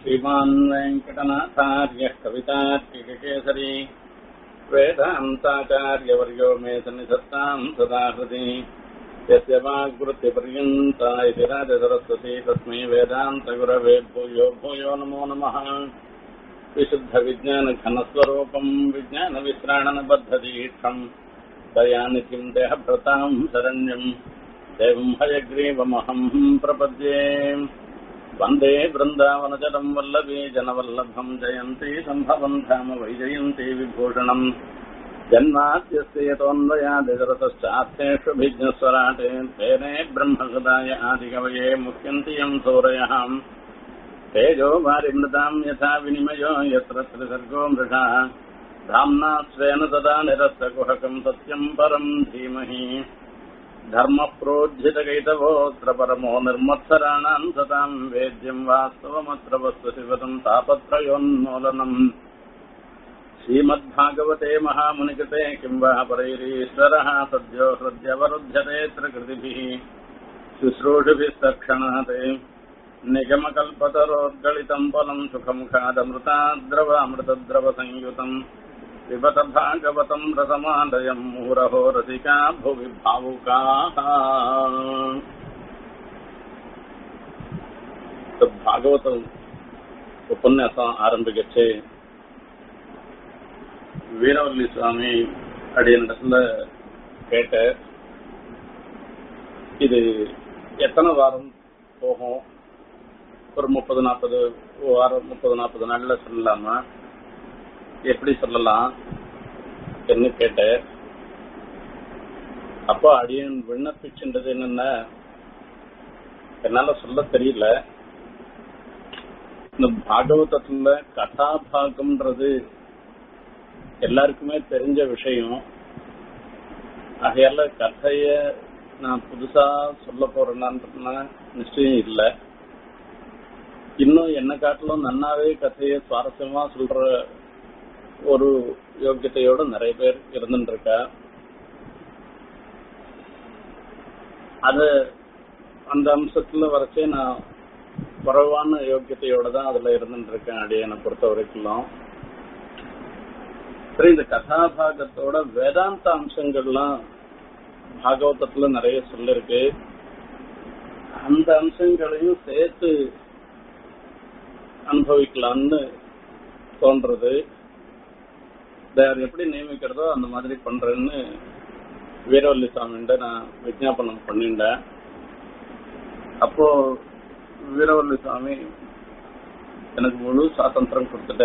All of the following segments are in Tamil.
श्रीमान् वेङ्कटनाथार्यः कवितार्किककेसरी वेदान्ताचार्यवर्यो मे सन्निधत्ताम् सदा हृदि यस्य वाग्वृत्तिपर्यन्ता इति राजसरस्वती तस्मै वेदान्तगुरवे भूयो भूयो नमो नमः विशुद्धविज्ञानघनस्वरूपम् विज्ञानविश्राणनबद्धदीक्षम् दयानिधिम् देहभृताम् शरण्यम् देवम् हयग्रीवमहम् प्रपद्ये वन्दे वृन्दावनजलम् वल्लभी जनवल्लभम् जयन्ती सम्भवम् धाम वैजयन्ती विभूषणम् जन्माद्यस्य यतोऽन्वयादिजरतश्चार्थेषु भिज्ञस्वराटे तेने ब्रह्मसदाय आदिकवये मुह्यन्ति यम् सूरयः तेजो वारिमृताम् यथा विनिमयो यत्र त्रिसर्गो मृषा धाम्ना स्वेन सदा निरस्तकुहकम् सत्यम् परम् धीमहि धर्मः प्रोज्झितकैतवोऽत्र परमो निर्मत्सराणाम् सताम् वेद्यम् वास्तवमत्र वस्तु शिवतम् तापत्रयोन्मूलनम् श्रीमद्भागवते महामुनिकृते किम् वा परैरीश्वरः सद्यो हृद्यवरुध्यतेऽत्र कृतिभिः शुश्रूषुभिस्तक्षणात् निगमकल्पतरोद्गलितम् फलम् सुखमुखादमृताद्रवामृतद्रवसंयुतम् पिबत भागवतम् रसमादयम् मुहुरहो रसिका भुवि भावुकाः ಭಾಗವತ ಉಪನ್ಯಾಸ ಆರಂಭಿಗಚ್ಚೆ வீரவல்லி சுவாமி அப்படின்றதுல கேட்ட இது எத்தனை வாரம் போகும் ஒரு முப்பது நாற்பது வாரம் முப்பது நாற்பது நாள்ல சொல்லலாமா எப்படி சொல்லலாம் என்ன கேட்ட அப்போ அடியன் விண்ணப்பிச்சுன்றது என்னன்னா என்னால சொல்ல தெரியல இந்த பாகவதத்துல கதாபாகம்ன்றது எல்லாருக்குமே தெரிஞ்ச விஷயம் ஆகையால கதைய நான் புதுசா சொல்ல போறேன்னா நிச்சயம் இல்லை இன்னும் என்ன காட்டிலும் நன்னாவே கதையை சுவாரஸ்யமா சொல்ற ஒரு யோக்கியத்தையோட நிறைய பேர் இருந்துட்டு இருக்கா அது அந்த அம்சத்துல வரைச்சே நான் குறைவான யோக்கியத்தையோட தான் அதுல இருந்துட்டு இருக்கேன் அடியனை பொறுத்த வரைக்கும் சரி இந்த கதாபாகத்தோட வேதாந்த அம்சங்கள்லாம் பாகவதத்துல நிறைய சொல்லிருக்கு அந்த அம்சங்களையும் சேர்த்து அனுபவிக்கலாம்னு தோன்றது தேவர் எப்படி நியமிக்கிறதோ அந்த மாதிரி பண்றேன்னு வீரவல்லி சாமிண்ட நான் விஜாபனம் பண்ணிட்டேன் அப்போ வீரவல்லி சாமி எனக்கு முழு சுவாதந்திரம் கொடுத்துட்ட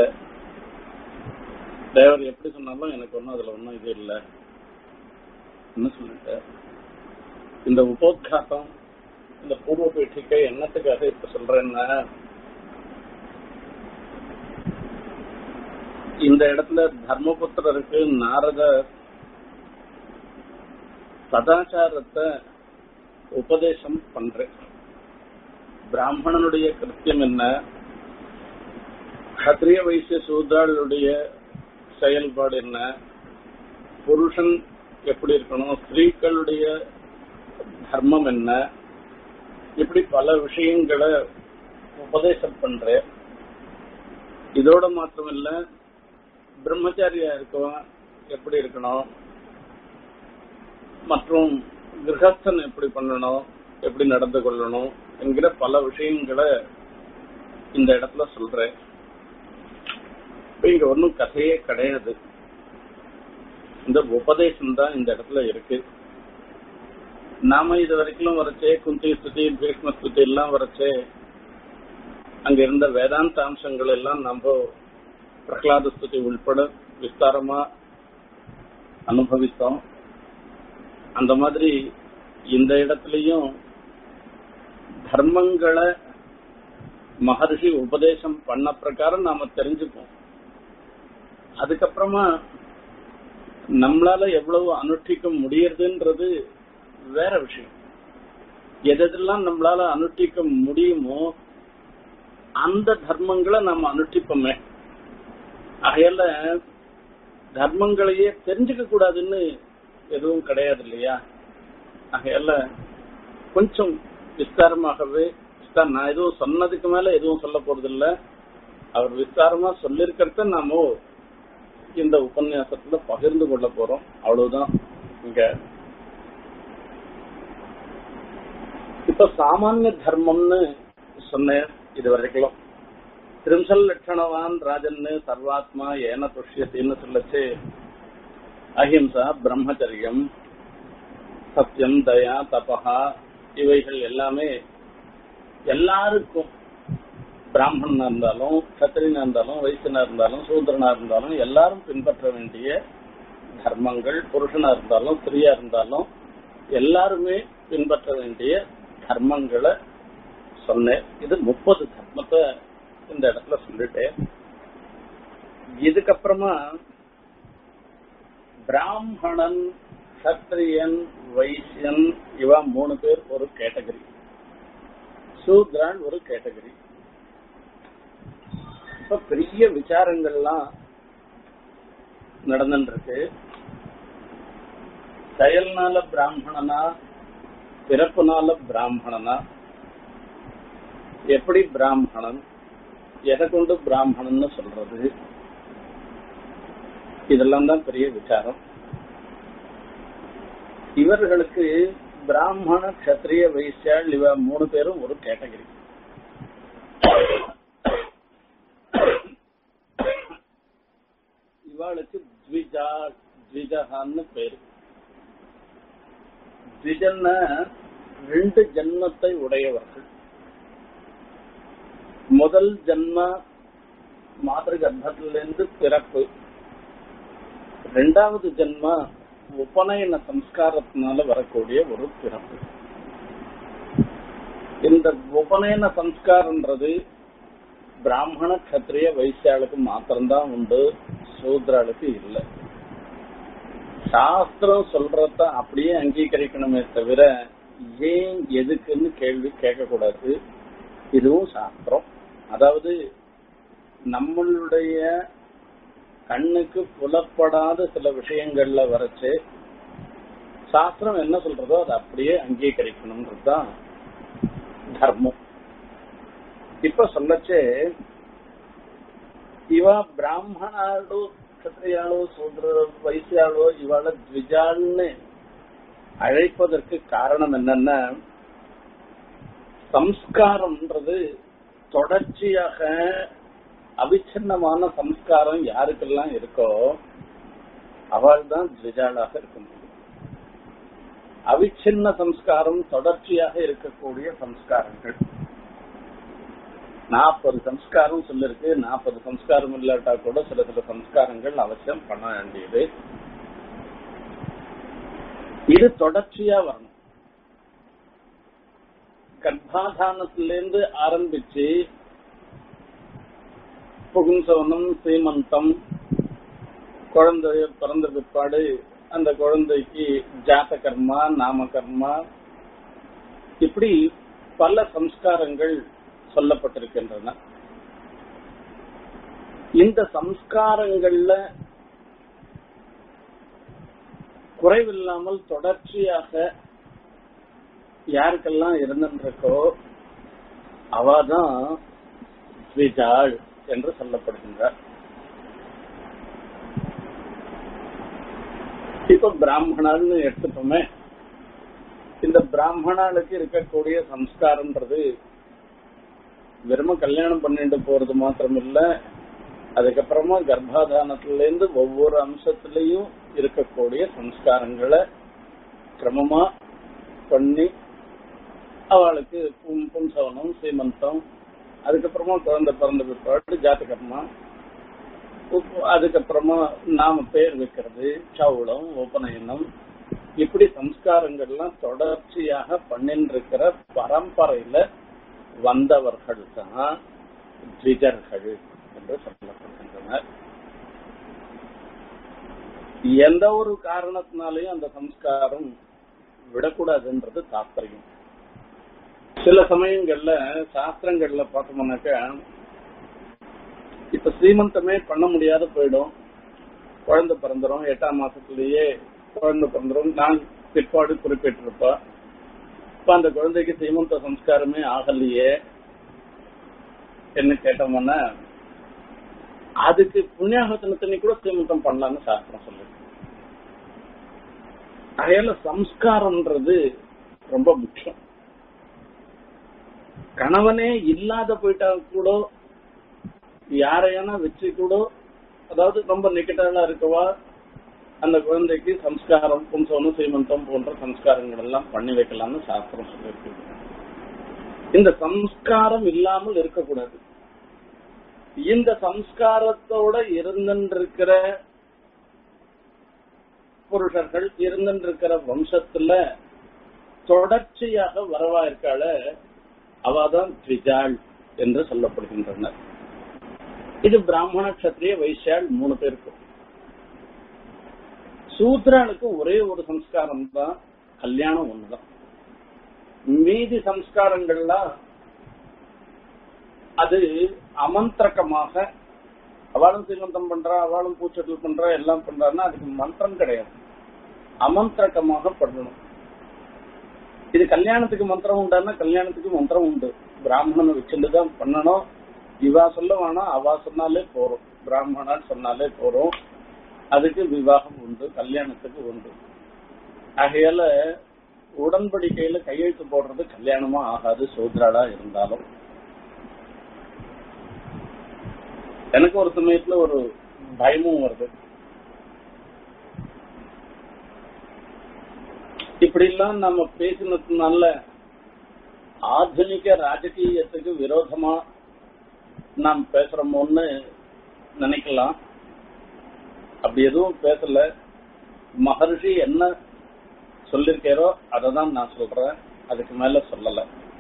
தேவர் எப்படி சொன்னாலும் எனக்கு ஒன்றும் அதுல ஒன்றும் இது இல்லை என்ன சொல்லிட்ட இந்த உபோத்காட்டம் இந்த பூர்வ பீட்டிக்கை என்னத்துக்காக இப்ப சொல்றேன்னா இந்த இடத்துல தர்மபுத்திரருக்கு நாரத சதாச்சாரத்தை உபதேசம் பண்றேன் பிராமணனுடைய கிருத்தியம் என்ன கத்திரிய வைசிய சூதாளுடைய செயல்பாடு என்ன புருஷன் எப்படி இருக்கணும் ஸ்திரீக்களுடைய தர்மம் என்ன இப்படி பல விஷயங்களை உபதேசம் பண்றேன் இதோட மாத்திரமில்ல பிரம்மச்சாரியா இருக்கவன் எப்படி இருக்கணும் மற்றும் கிரகஸ்தன் எப்படி பண்ணணும் எப்படி நடந்து கொள்ளணும் என்கிற பல விஷயங்களை இந்த இடத்துல சொல்றேன் இங்க ஒன்றும் கதையே கிடையாது இந்த உபதேசம் தான் இந்த இடத்துல இருக்கு நாம இது வரைக்கும் வரைச்சே குந்தி ஸ்துதி பீஷ்ம ஸ்துதி எல்லாம் வரைச்சே அங்க இருந்த வேதாந்த அம்சங்கள் எல்லாம் நம்ம பிரகலாத ஸ்துதி உள்பட விஸ்தாரமா அனுபவித்தோம் அந்த மாதிரி இந்த இடத்துலயும் தர்மங்களை மகர்ஷி உபதேசம் பண்ண பிரகாரம் நாம தெரிஞ்சுப்போம் அதுக்கப்புறமா நம்மளால எவ்வளவு அனுஷ்டிக்க முடியறதுன்றது வேற விஷயம் எதெல்லாம் நம்மளால அனுஷ்டிக்க முடியுமோ அந்த தர்மங்களை நாம அனுஷ்டிப்போமே ஆகையால தர்மங்களையே தெரிஞ்சுக்க கூடாதுன்னு எதுவும் கிடையாது இல்லையா ஆகையால கொஞ்சம் விஸ்தாரமாகவே விஸ்தாரம் நான் எதுவும் சொன்னதுக்கு மேல எதுவும் சொல்ல போறது இல்ல அவர் விஸ்தாரமா சொல்லிருக்கிறத நாம இந்த உபன்யாசத்துல பகிர்ந்து கொள்ள போறோம் அவ்வளவுதான் இங்க இப்ப சாமானிய தர்மம்னு சொன்னேன் இது வரைக்கும் திரிம்சல் லட்சணவான் ராஜன்னு சர்வாத்மா ஏன துஷ்யத்தின்னு சொல்லச்சு அஹிம்சா பிரம்மச்சரியம் சத்தியம் தயா தபஹா இவைகள் எல்லாமே எல்லாருக்கும் பிராமணனா இருந்தாலும் கத்திரினா இருந்தாலும் வைசியனா இருந்தாலும் சூத்திரனா இருந்தாலும் எல்லாரும் பின்பற்ற வேண்டிய தர்மங்கள் புருஷனா இருந்தாலும் ஸ்திரியா இருந்தாலும் எல்லாருமே பின்பற்ற வேண்டிய தர்மங்களை சொன்னேன் இது முப்பது தர்மத்தை இந்த இடத்துல சொல்லிட்டேன் இதுக்கப்புறமா பிராமணன் சத்திரியன் வைசியன் இவா மூணு பேர் ஒரு கேட்டகரி சூத்ரான் ஒரு கேட்டகரி இப்ப பெரிய விசாரங்கள்லாம் நடந்துருக்கு செயல்னால பிராமணனா பிறப்புனால பிராமணனா எப்படி பிராமணன் எதை கொண்டு பிராமணன் சொல்றது இதெல்லாம் தான் பெரிய விசாரம் இவர்களுக்கு பிராமண கத்திரிய வைசியாள் இவ மூணு பேரும் ஒரு கேட்டகரி இவாளுக்கு த்விஜா த்விஜகான்னு பேரு த்விஜன்ன ரெண்டு ஜன்மத்தை உடையவர்கள் முதல் ஜன்ம மாதிரி கர்ப்பத்திலிருந்து பிறப்பு ரெண்டாவது ஜென்ம உபநயன சம்ஸ்காரத்தினால வரக்கூடிய ஒரு பிறப்பு இந்த உபநயன சம்ஸ்காரன்றது பிராமண கத்திரிய வைசியாளுக்கு மாத்திரம்தான் உண்டு சூத்ராளுக்கு இல்லை சாஸ்திரம் சொல்றத அப்படியே அங்கீகரிக்கணுமே தவிர ஏன் எதுக்குன்னு கேள்வி கேட்கக்கூடாது இதுவும் சாஸ்திரம் அதாவது நம்மளுடைய கண்ணுக்கு புலப்படாத சில விஷயங்கள்ல வரைச்சு சாஸ்திரம் என்ன சொல்றதோ அதை அப்படியே அங்கீகரிக்கணும்ன்றதுதான் தர்மம் இப்ப சொல்லச்சே இவ பிராமணாளோ கத்திரியாளோ சூத்ர வைசியாளோ இவாள த்விஜான்னு அழைப்பதற்கு காரணம் என்னன்னா சம்ஸ்காரம்ன்றது தொடர்ச்சியாக அவிச்சின்னமான சம்ஸ்காரம் யாருக்கெல்லாம் இருக்கோ அவள் தான் த்விஜாளாக இருக்க முடியும் அவிச்சின்ன சம்ஸ்காரம் தொடர்ச்சியாக இருக்கக்கூடிய சம்ஸ்காரங்கள் நாற்பது சம்ஸ்காரம் சொல்லிருக்கு நாற்பது சம்ஸ்காரம் இல்லாட்டா கூட சில சில சம்ஸ்காரங்கள் அவசியம் பண்ண வேண்டியது இது தொடர்ச்சியா வரணும் கர்ப்பாதானத்திலிருந்து ஆரம்பிச்சு புகும்சவனம் சீமந்தம் குழந்தை பிறந்த பிற்பாடு அந்த குழந்தைக்கு ஜாத கர்மா நாம கர்மா இப்படி பல சம்ஸ்காரங்கள் சொல்லப்பட்டிருக்கின்றன இந்த சம்ஸ்காரங்கள்ல குறைவில்லாமல் தொடர்ச்சியாக யாருக்கெல்லாம் இருந்திருக்கோ அவதான் த்விஜாள் என்று சொல்லப்படுகின்றார் இப்ப பிராமணால்னு எடுத்துட்டோமே இந்த பிராமணாளுக்கு இருக்கக்கூடிய சம்ஸ்காரம்ன்றது வெறும கல்யாணம் பண்ணிட்டு போறது மாத்திரம் இல்ல அதுக்கப்புறமா கர்ப்பாதானத்துல இருந்து ஒவ்வொரு அம்சத்திலையும் இருக்கக்கூடிய சம்ஸ்காரங்களை கிரமமா பண்ணி அவளுக்கு பும் பும்சவனம் சீமந்தம் அதுக்கப்புறமா குழந்தை பிறந்த பிற்பாடு ஜாத்தகர்மா அதுக்கப்புறமா நாம பேர் வைக்கிறது சவுளம் உபநயனம் இப்படி சம்ஸ்காரங்கள்லாம் தொடர்ச்சியாக பண்ணிட்டு இருக்கிற பரம்பரையில வந்தவர்கள் தான் த்விஜர்கள் என்று சொல்லப்படுகின்றனர் எந்த ஒரு காரணத்தினாலையும் அந்த சம்ஸ்காரம் விடக்கூடாதுன்றது தாத்பரியம் சில சமயங்கள்ல சாஸ்திரங்கள்ல பார்த்தோம்னாக்க இப்ப சீமந்தமே பண்ண முடியாத போயிடும் குழந்தை பிறந்துரும் எட்டாம் மாசத்திலேயே குழந்தை பிறந்துரும் நான் பிற்பாடு குறிப்பிட்டிருப்பா இப்ப அந்த குழந்தைக்கு சீமந்த சம்ஸ்காரமே ஆகலையே என்ன கேட்டோம்னா அதுக்கு புண்ணியாகத்தனத்தினை கூட சீமந்தம் பண்ணலாம்னு சாஸ்திரம் சொல்லுது அதையால சம்ஸ்காரம்ன்றது ரொம்ப முக்கியம் கணவனே இல்லாத போயிட்டா கூட யாரையானா வச்சு கூட அதாவது ரொம்ப நிக்கட்டால இருக்கவா அந்த குழந்தைக்கு சம்ஸ்காரம் பும்சவனம் சீமந்தம் போன்ற சம்ஸ்காரங்கள் எல்லாம் பண்ணி வைக்கலாம்னு சாஸ்திரம் சொல்லியிருக்கு இந்த சம்ஸ்காரம் இல்லாமல் இருக்கக்கூடாது இந்த சம்ஸ்காரத்தோட இருந்திருக்கிற புருஷர்கள் இருந்திருக்கிற வம்சத்துல தொடர்ச்சியாக வரவா இருக்காள அவாதான் த்விஜாள் என்று சொல்லப்படுகின்றனர் இது பிராமண கத்திரிய வைசியாள் மூணு பேருக்கும் சூத்ராளுக்கு ஒரே ஒரு சம்ஸ்காரம் தான் கல்யாணம் ஒண்ணுதான் மீதி சம்ஸ்காரங்கள்லாம் அது அமந்திரகமாக அவளும் சீமந்தம் பண்றா அவளும் பூச்சொட்டல் பண்றா எல்லாம் பண்றான்னா அதுக்கு மந்திரம் கிடையாது அமந்திரகமாக பண்ணணும் இது கல்யாணத்துக்கு மந்திரம் உண்டான்னா கல்யாணத்துக்கு மந்திரம் உண்டு பிராமணனை வச்சுட்டு தான் பண்ணணும் இவா சொல்ல வேணாம் அவா சொன்னாலே போறோம் பிராமணான்னு சொன்னாலே போறோம் அதுக்கு விவாகம் உண்டு கல்யாணத்துக்கு உண்டு ஆகையால உடன்படிக்கையில கையெழுத்து போடுறது கல்யாணமா ஆகாது சூத்ராளா இருந்தாலும் எனக்கு ஒரு சமயத்துல ஒரு பயமும் வருது இப்படி எல்லாம் நம்ம பேசினதுனால ஆధుனிக ராஜகீயத்துக்கு விரோதமா நாம் பேசுறோமோன்னு நினைக்கலாம் அப்படி எதுவும் பேசல மகர்ஷி என்ன சொல்லிருக்காரோ அதை தான் நான் சொல்றேன் அதுக்கு மேல சொல்லல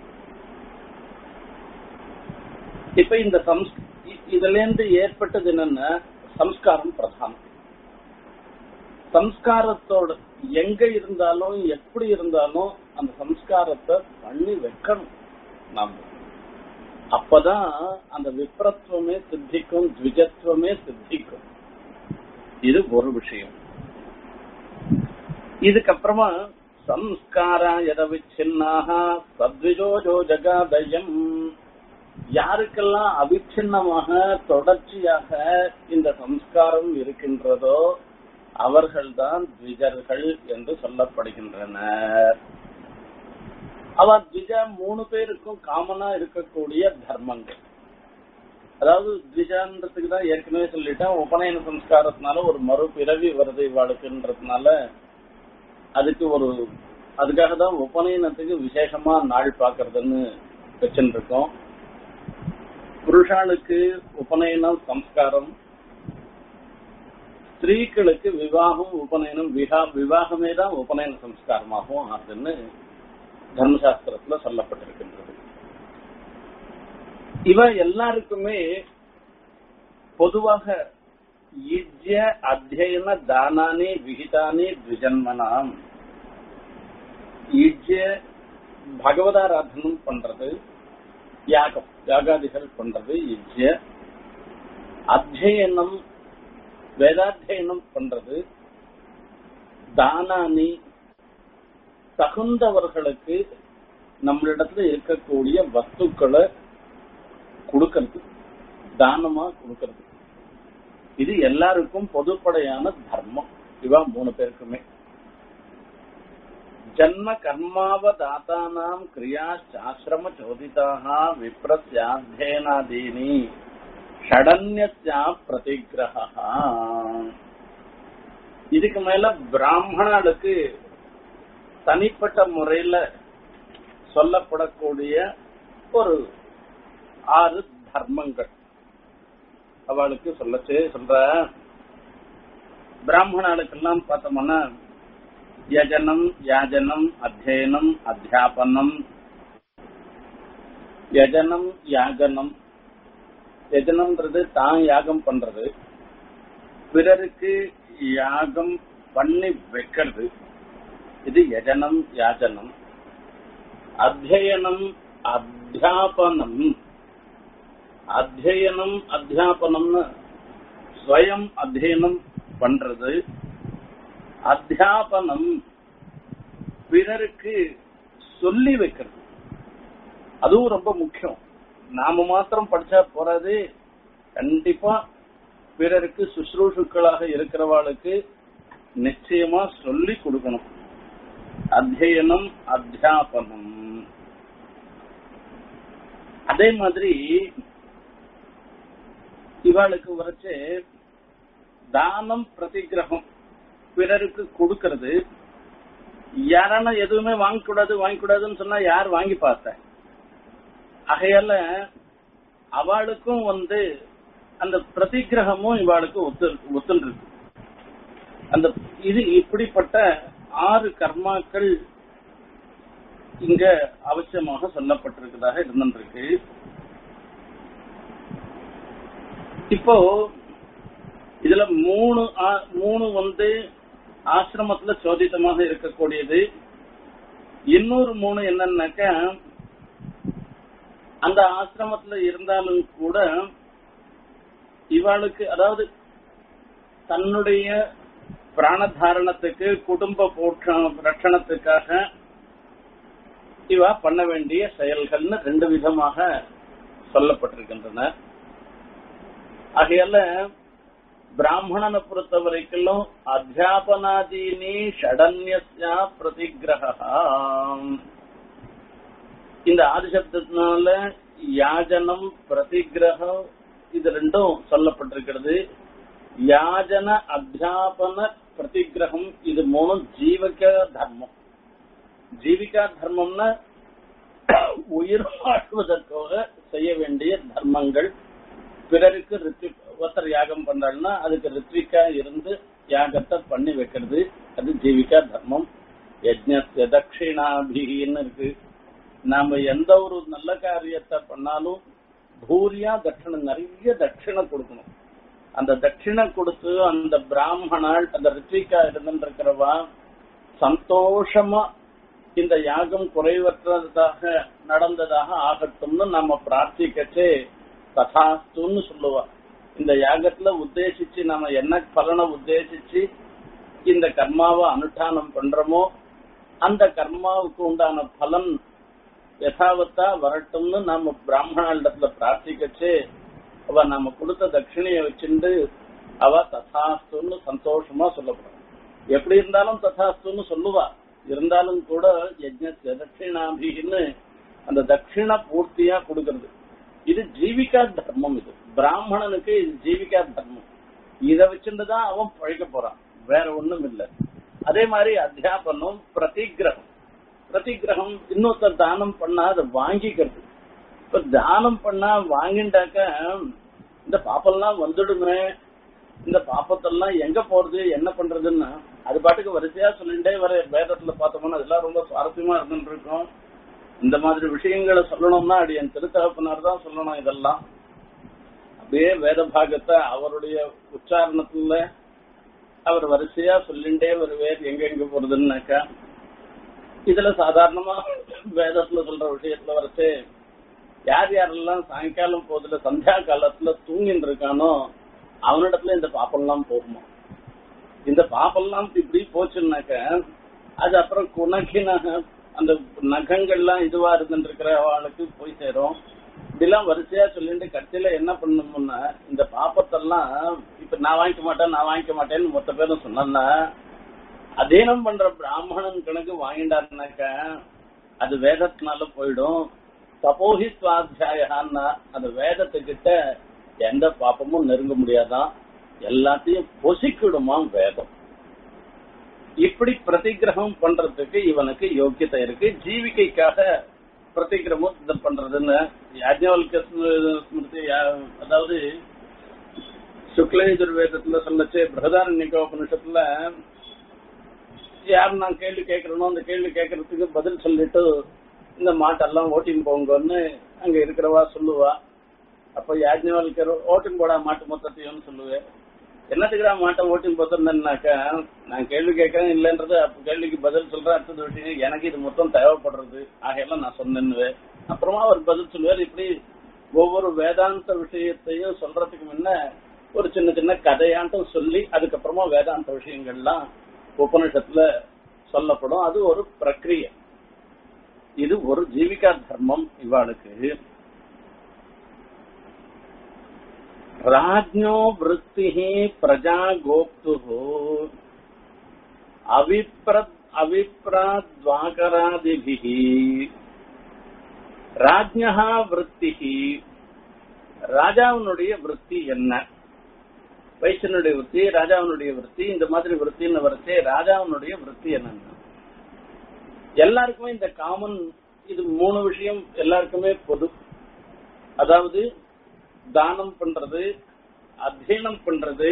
இப்ப இந்த சம்ஸ் இதுல இருந்து ஏற்பட்டது என்னன்னா சம்ஸ்காரம் பிரதானம் சம்ஸ்காரத்தோட எங்க இருந்தாலும் எப்படி இருந்தாலும் அந்த சம்ஸ்காரத்தை பண்ணி வைக்கணும் நாம அப்பதான் அந்த விப்ரத்துவமே சித்திக்கும் த்விஜத்துவமே சித்திக்கும் இது ஒரு விஷயம் இதுக்கப்புறமா சம்ஸ்காரா எதவிச்சின்னாக சத்விஜோஜோ ஜகாதயம் யாருக்கெல்லாம் அவிச்சின்னமாக தொடர்ச்சியாக இந்த சம்ஸ்காரம் இருக்கின்றதோ அவர்கள்தான் த்விஜர்கள் என்று சொல்லப்படுகின்றனர் அவர் த்விஜா மூணு பேருக்கும் காமனா இருக்கக்கூடிய தர்மங்கள் அதாவது த்விஜான்றதுக்கு தான் ஏற்கனவே சொல்லிட்டேன் உபநயன சம்ஸ்காரத்தினால ஒரு மறுபிறவி வருது இவாளுக்குன்றதுனால அதுக்கு ஒரு அதுக்காக தான் உபநயனத்துக்கு விசேஷமா நாள் பாக்குறதுன்னு வச்சுட்டு இருக்கோம் புருஷாளுக்கு உபநயனம் சம்ஸ்காரம் ஸ்திரீகளுக்கு விவாகம் உபநயனம் விகா விவாகமே தான் உபநயன சம்ஸ்காரமாகும் அதுன்னு தர்மசாஸ்திரத்துல சொல்லப்பட்டிருக்கின்றது இவ எல்லாருக்குமே பொதுவாக யுஜ்ய அத்தியன தானானி விகிதானி த்விஜன்மனாம் யுஜ்ய பகவதாராதனம் பண்றது யாகம் யாகாதிகள் பண்றது யுஜ்ய அத்தியனம் வேதாத்தியனம் பண்றது தானானி தகுந்தவர்களுக்கு நம்மளிடத்துல இருக்கக்கூடிய வஸ்துக்களை கொடுக்கறது தானமா கொடுக்கறது இது எல்லாருக்கும் பொதுப்படையான தர்மம் இவா மூணு பேருக்குமே ஜன்ம கர்மாவதாத்தானாம் கிரியா சாஸ்திரம சோதிதாக விப்ரஸ்யாத்தேனாதீனி ஷடன்யா பிரதிகிரகா இதுக்கு மேல பிராமணர்களுக்கு தனிப்பட்ட முறையில சொல்லப்படக்கூடிய ஒரு ஆறு தர்மங்கள் அவளுக்கு சொல்லச்சு சொல்ற பிராமணர்களுக்கெல்லாம் பார்த்தோம்னா யஜனம் யாஜனம் அத்தியனம் அத்தியாபனம் யஜனம் யாகனம் யஜனம்ன்றது தான் யாகம் பண்றது பிறருக்கு யாகம் பண்ணி வைக்கிறது இது யஜனம் யாஜனம் அத்தியனம் அத்தியாபனம் அத்தியனம் அத்தியாபனம்னு ஸ்வயம் அத்தியனம் பண்றது அத்தியாபனம் பிறருக்கு சொல்லி வைக்கிறது அதுவும் ரொம்ப முக்கியம் நாம மாத்திரம் படிச்சா போறாது கண்டிப்பா பிறருக்கு சுசுரூஷுக்களாக இருக்கிறவாளுக்கு நிச்சயமா சொல்லி கொடுக்கணும் அத்தியனம் அத்தியாபனம் அதே மாதிரி இவாளுக்கு வரைச்சு தானம் பிரதிகிரகம் பிறருக்கு கொடுக்கறது யாரான எதுவுமே வாங்கக்கூடாது வாங்கக்கூடாதுன்னு சொன்னா யார் வாங்கி பார்த்த ஆகையால அவளுக்கும் வந்து அந்த பிரதிகிரகமும் இவாளுக்கு ஒத்து ஒத்துன்னு இருக்கு அந்த இது இப்படிப்பட்ட ஆறு கர்மாக்கள் இங்க அவசியமாக சொல்லப்பட்டிருக்கிறதாக இருந்திருக்கு இப்போ இதுல மூணு ஆ- மூணு வந்து ஆசிரமத்துல சோதித்தமாக இருக்கக்கூடியது இன்னொரு மூணு என்னன்னாக்க அந்த ஆசிரமத்துல இருந்தாலும் கூட இவாளுக்கு அதாவது தன்னுடைய பிராணதாரணத்துக்கு குடும்ப போற்ற- ரட்சணத்துக்காக இவா பண்ண வேண்டிய செயல்கள்னு ரெண்டு விதமாக சொல்லப்பட்டிருக்கின்றன ஆகையால பிராமணனை பொறுத்த வரைக்கும் அத்தியாபனாதீனி ஷடன்யஸ்யா பிரதிகிரகா இந்த ஆதிசப்தத்தினால யாஜனம் பிரதிகிரகம் இது ரெண்டும் சொல்லப்பட்டிருக்கிறது யாஜன அத்தியாபன பிரதிகிரகம் இது மூணும் ஜீவிக தர்மம் ஜீவிகா தர்மம்னா உயிர் வாழ்வதற்காக செய்ய வேண்டிய தர்மங்கள் பிறருக்கு ரித்வி ஒருத்தர் யாகம் பண்றாருன்னா அதுக்கு ரித்விக்கா இருந்து யாகத்தை பண்ணி வைக்கிறது அது ஜீவிகா தர்மம் யஜ்ஞஸ்ய தட்சிணாபின்னு இருக்கு நாம எந்த ஒரு நல்ல காரியத்தை பண்ணாலும் பூரியா தட்சிணம் நிறைய தட்சிணை கொடுக்கணும் அந்த தட்சிணை கொடுத்து அந்த பிராமணால் அந்த ரித்விக்கா இருந்திருக்கிறவா சந்தோஷமா இந்த யாகம் குறைவற்றதாக நடந்ததாக ஆகட்டும்னு நம்ம பிரார்த்திக்கச்சே ததாஸ்துன்னு சொல்லுவா இந்த யாகத்துல உத்தேசிச்சு நம்ம என்ன பலனை உத்தேசிச்சு இந்த கர்மாவை அனுஷ்டானம் பண்றோமோ அந்த கர்மாவுக்கு உண்டான பலன் யதாவத்தா வரட்டும்னு நாம பிராமணாண்டத்துல பிரார்த்திக்கச்சு அவ நாம கொடுத்த தட்சிணையை வச்சுண்டு அவ ததாஸ்துன்னு சந்தோஷமா சொல்லப்படும் எப்படி இருந்தாலும் ததாஸ்துன்னு சொல்லுவா இருந்தாலும் கூட யஜ்ஞ தட்சிணாபின்னு அந்த தட்சிண பூர்த்தியா கொடுக்கறது இது ஜீவிகா தர்மம் இது பிராமணனுக்கு இது ஜீவிகா தர்மம் இத வச்சுட்டுதான் அவன் பழைக்க போறான் வேற ஒண்ணும் இல்ல அதே மாதிரி அத்தியாபனம் பிரதிகிரகம் பிரதிகிரகம் இன்னொருத்தர் தானம் பண்ணா அதை வாங்கிக்கிறது இப்ப தானம் பண்ணா வாங்கிட்டாக்க இந்த பாப்பெல்லாம் வந்துடுமே இந்த பாப்பத்தெல்லாம் எங்க போறது என்ன பண்றதுன்னா அது பாட்டுக்கு வரிசையா சொல்லிட்டே வர வேதத்துல பார்த்தோம்னா அதெல்லாம் ரொம்ப சுவாரஸ்யமா இருந்துட்டு இருக்கும் இந்த மாதிரி விஷயங்களை சொல்லணும்னா அது என் திருத்தகப்பனார் தான் சொல்லணும் இதெல்லாம் அப்படியே வேத பாகத்தை அவருடைய உச்சாரணத்துல அவர் வரிசையா சொல்லிண்டே வருவேர் எங்க எங்க போறதுன்னாக்கா இதுல சாதாரணமா வேதத்துல சொல்ற விஷயத்துல வரைச்சு யார் யாரெல்லாம் சாயங்காலம் போதுல சந்தியா காலத்துல தூங்கிட்டு இருக்கானோ அவனிடத்துல இந்த பாப்பெல்லாம் போகுமா இந்த பாப்பெல்லாம் இப்படி போச்சுன்னாக்க அது அப்புறம் குணக்கினக அந்த நகங்கள்லாம் இதுவா இருந்துட்டு இருக்கிற அவளுக்கு போய் சேரும் இப்படிலாம் வரிசையா சொல்லிட்டு கடைசியில என்ன பண்ணணும்னா இந்த பாப்பத்தெல்லாம் இப்ப நான் வாங்கிக்க மாட்டேன் நான் வாங்கிக்க மாட்டேன்னு மொத்த பேரும் சொன்னா அதீனம் பண்ற பிராமணன் கணக்கு வாங்கிட்டாருனாக்க அது வேதத்தினால போயிடும் தபோஹி சுவாத்தியாயான்னா அந்த வேதத்துக்கிட்ட எந்த பாப்பமும் நெருங்க முடியாதான் எல்லாத்தையும் பொசிக்கிடுமா வேதம் இப்படி பிரதிகிரகம் பண்றதுக்கு இவனுக்கு யோக்கியத்தை இருக்கு ஜீவிகைக்காக பிரதிகிரகம் இது பண்றதுன்னு யாஜ்ஞவல்க ஸ்மிரு- ஸ்மிருதி யா- அதாவது சுக்லயஜுர்வேதத்துல சொல்லச்சு பிரகதாரண்யக உபனிஷத்துல யார் நான் கேள்வி கேட்கறனோ அந்த கேள்வி கேட்கறதுக்கு பதில் சொல்லிட்டு இந்த மாட்டெல்லாம் ஓட்டின்னு போங்கன்னு அங்க இருக்கிறவா சொல்லுவா அப்ப யாஜ்ஞவல்கர் ஓட்டின் போடா மாட்டு மொத்தத்தையும் சொல்லுவேன் என்னத்துக்குடா மாட்டை ஓட்டின்னு போத்திருந்தேன்னாக்கா நான் கேள்வி கேட்கறேன் இல்லைன்றது அப்ப கேள்விக்கு பதில் சொல்றேன் அடுத்தது விஷயம் எனக்கு இது மொத்தம் தேவைப்படுறது ஆகையெல்லாம் நான் சொன்னேன்னு அப்புறமா அவர் பதில் சொல்லுவார் இப்படி ஒவ்வொரு வேதாந்த விஷயத்தையும் சொல்றதுக்கு முன்ன ஒரு சின்ன சின்ன கதையாட்டம் சொல்லி அதுக்கப்புறமா வேதாந்த விஷயங்கள்லாம் உபனிஷத்துல சொல்லப்படும் அது ஒரு பிரக்ரியை இது ஒரு ஜீவிகா தர்மம் இவாளுக்கு ராஜ்ஞோ விருத்தி பிரஜா கோப்து அவிப்ரத் அவிப்ராத்வாகராதிபிகி ராஜ்ஞா விருத்தி ராஜாவினுடைய விருத்தி என்ன வைசனுடைய விருத்தி ராஜாவினுடைய விருத்தி இந்த மாதிரி விருத்தின்னு வரச்சே ராஜாவினுடைய விருத்தி என்னன்னா எல்லாருக்குமே இந்த காமன் இது மூணு விஷயம் எல்லாருக்குமே பொது அதாவது தானம் பண்றது அத்தியனம் பண்றது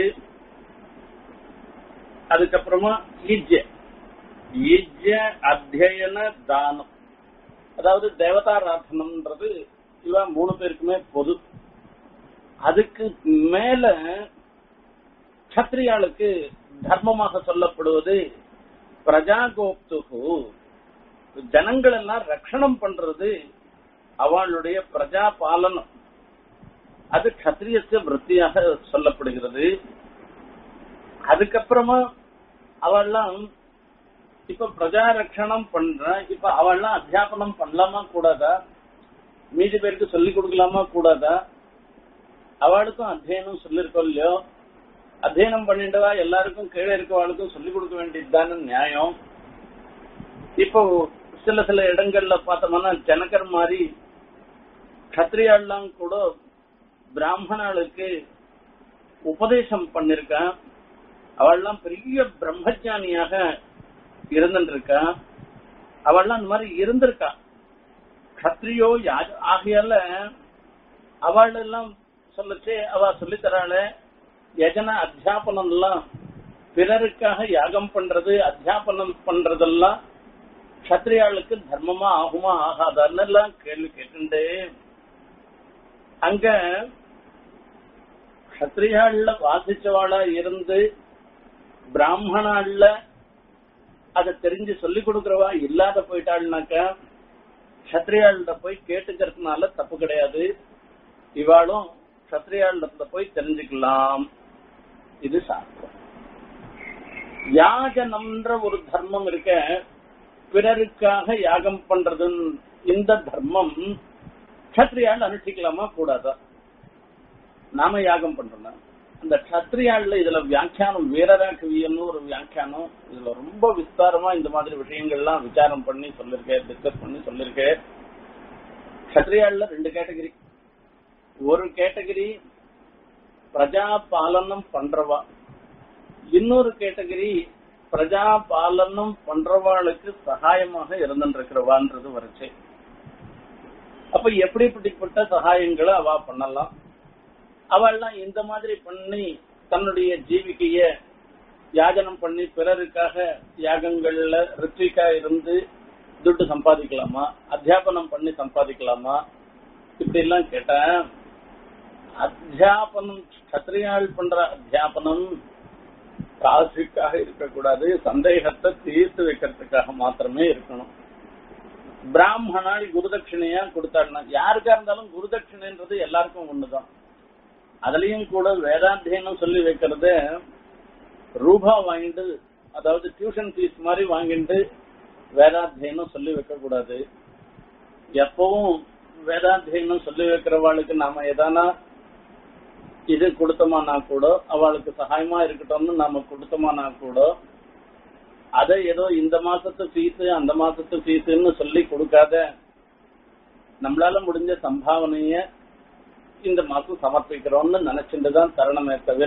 அதுக்கப்புறமா ஈஜ்ய ஈஜ்ய அத்தியன தானம் அதாவது தேவதாராதனம்ன்றது இவ மூணு பேருக்குமே பொது அதுக்கு மேல கத்திரியாளுக்கு தர்மமாக சொல்லப்படுவது பிரஜாகோப்துகு ஜனங்கள் எல்லாம் ரட்சணம் பண்றது அவளுடைய பிரஜா பாலனம் அது கத்திரியச விற்த்தியாக சொல்லப்படுகிறது அதுக்கப்புறமா அவள்லாம் இப்ப பிரஜா ரட்சணம் பண்ற இப்ப அவள்லாம் அத்தியாபனம் பண்ணலாமா கூடாதா மீதி பேருக்கு சொல்லி கொடுக்கலாமா கூடாதா அவளுக்கும் அத்தியனம் சொல்லிருக்கோம் இல்லையோ அத்தியனம் பண்ணிட்டவா எல்லாருக்கும் கீழே இருக்கவாளுக்கும் சொல்லிக் கொடுக்க வேண்டியதுதான நியாயம் இப்போ சில சில இடங்கள்ல பார்த்தோம்னா ஜனகர் மாதிரி கத்திரியாள்லாம் கூட பிராமணாளுக்கு உபதேசம் பண்ணிருக்கான் அவள்லாம் பெரிய பிரம்மஜானியாக இருந்துருக்கா அவள்லாம் இந்த மாதிரி இருந்திருக்கா கத்திரியோ ஆகையால அவள் எல்லாம் சொல்லச்சே அவ சொல்லித்தராள யஜன அத்தியாபனம் எல்லாம் பிறருக்காக யாகம் பண்றது அத்தியாபனம் பண்றதெல்லாம் கத்திரியாளுக்கு தர்மமா ஆகுமா ஆகாதான்னு எல்லாம் கேள்வி கேட்டுண்டு அங்க கத்திரியாள்ல வாசிச்சவாளா இருந்து பிராமணாள்ல அதை தெரிஞ்சு சொல்லி கொடுக்கறவா இல்லாத போயிட்டாள்னாக்கா கத்திரியாள்கிட்ட போய் கேட்டுக்கிறதுனால தப்பு கிடையாது இவாளும் கத்திரியாள்கிட்ட போய் தெரிஞ்சுக்கலாம் இது சாஸ்திரம் யாஜனம்ன்ற ஒரு தர்மம் இருக்க பிறருக்காக யாகம் பண்றது இந்த தர்மம் கத்திரியாள் அனுஷ்டிக்கலாமா கூடாதா நாம யாகம் பண்றோம் அந்த கத்திரியாள்ல இதுல வியாக்கியானம் வீரராகவியன்னு ஒரு வியாக்கியானம் இதுல ரொம்ப விஸ்தாரமா இந்த மாதிரி விஷயங்கள்லாம் விசாரம் பண்ணி சொல்லிருக்கேன் டிஸ்கஸ் பண்ணி சொல்லிருக்கேன் கத்திரியாள்ல ரெண்டு கேட்டகரி ஒரு கேட்டகரி பிரஜா பாலனம் பண்றவா இன்னொரு கேட்டகரி பிரஜா பாலனம் பண்றவாளுக்கு சகாயமாக இருந்துருக்கிறவான்றது வரைச்சு அப்ப எப்படிப்பட்ட சகாயங்களை அவ பண்ணலாம் அவள்லாம் இந்த மாதிரி பண்ணி தன்னுடைய ஜீவிகைய யாஜனம் பண்ணி பிறருக்காக யாகங்கள்ல ரித்விகா இருந்து துட்டு சம்பாதிக்கலாமா அத்தியாபனம் பண்ணி சம்பாதிக்கலாமா இப்படி எல்லாம் கேட்டேன் அத்தியாபனம் கத்திரியாள் பண்ற அத்தியாபனம் காசுக்காக இருக்கக்கூடாது சந்தேகத்தை தீர்த்து வைக்கிறதுக்காக மாத்திரமே இருக்கணும் பிராமணாள் குருதட்சிணையா கொடுத்தாள்னா யாருக்கா இருந்தாலும் குருதட்சிணைன்றது எல்லாருக்கும் ஒண்ணுதான் அதுலயும் கூட வேதாத்தியனம் சொல்லி வைக்கிறது ரூபா வாங்கிட்டு அதாவது டியூஷன் ஃபீஸ் மாதிரி வாங்கிட்டு வேதாத்தியனம் சொல்லி வைக்க கூடாது எப்பவும் வேதாத்தியனம் சொல்லி வைக்கிறவாளுக்கு நாம எதானா இது கொடுத்தோமானா கூட அவளுக்கு சகாயமா இருக்கட்டும்னு நாம கொடுத்தோமானா கூட அதை ஏதோ இந்த மாசத்து ஃபீஸ் அந்த மாசத்து ஃபீஸ்ன்னு சொல்லி கொடுக்காத நம்மளால முடிஞ்ச சம்பாவனைய இந்த மாசம் சமர்ப்பிக்கிறோம்னு நினைச்சுட்டு தான் தரணுமே தவிர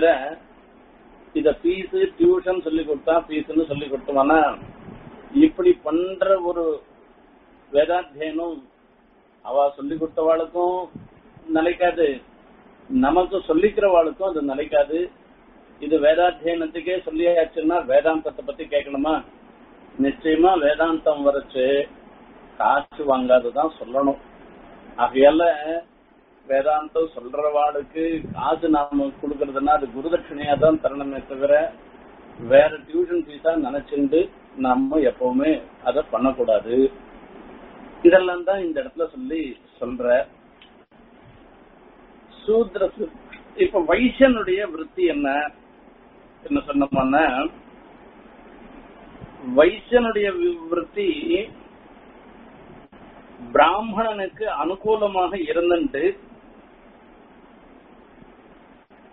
இத ஃபீஸ் டியூஷன் சொல்லி கொடுத்தா ஃபீஸ்னு சொல்லி கொடுத்தோம்னா இப்படி பண்ற ஒரு வேதாத்தியனம் அவ சொல்லி கொடுத்தவாளுக்கும் நிலைக்காது நமக்கு சொல்லிக்கிறவாளுக்கும் அது நிலைக்காது இது வேதாத்தியனத்துக்கே சொல்லியாச்சுன்னா வேதாந்தத்தை பத்தி கேட்கணுமா நிச்சயமா வேதாந்தம் வரைச்சு காசு வாங்காததான் சொல்லணும் ஆகையால வேதாந்தம் சொல்றவாளுக்கு காசு நாம கொடுக்கறதுன்னா அது குருதட்சணையா தான் தரணுமே தவிர வேற டியூஷன் ஃபீஸா நினைச்சுண்டு நம்ம எப்பவுமே அதை பண்ணக்கூடாது இதெல்லாம் தான் இந்த இடத்துல சொல்லி சொல்ற சூத்ர இப்ப வைசியனுடைய விருத்தி என்ன என்ன சொன்னோம்னா வைசியனுடைய விருத்தி பிராமணனுக்கு அனுகூலமாக இருந்துட்டு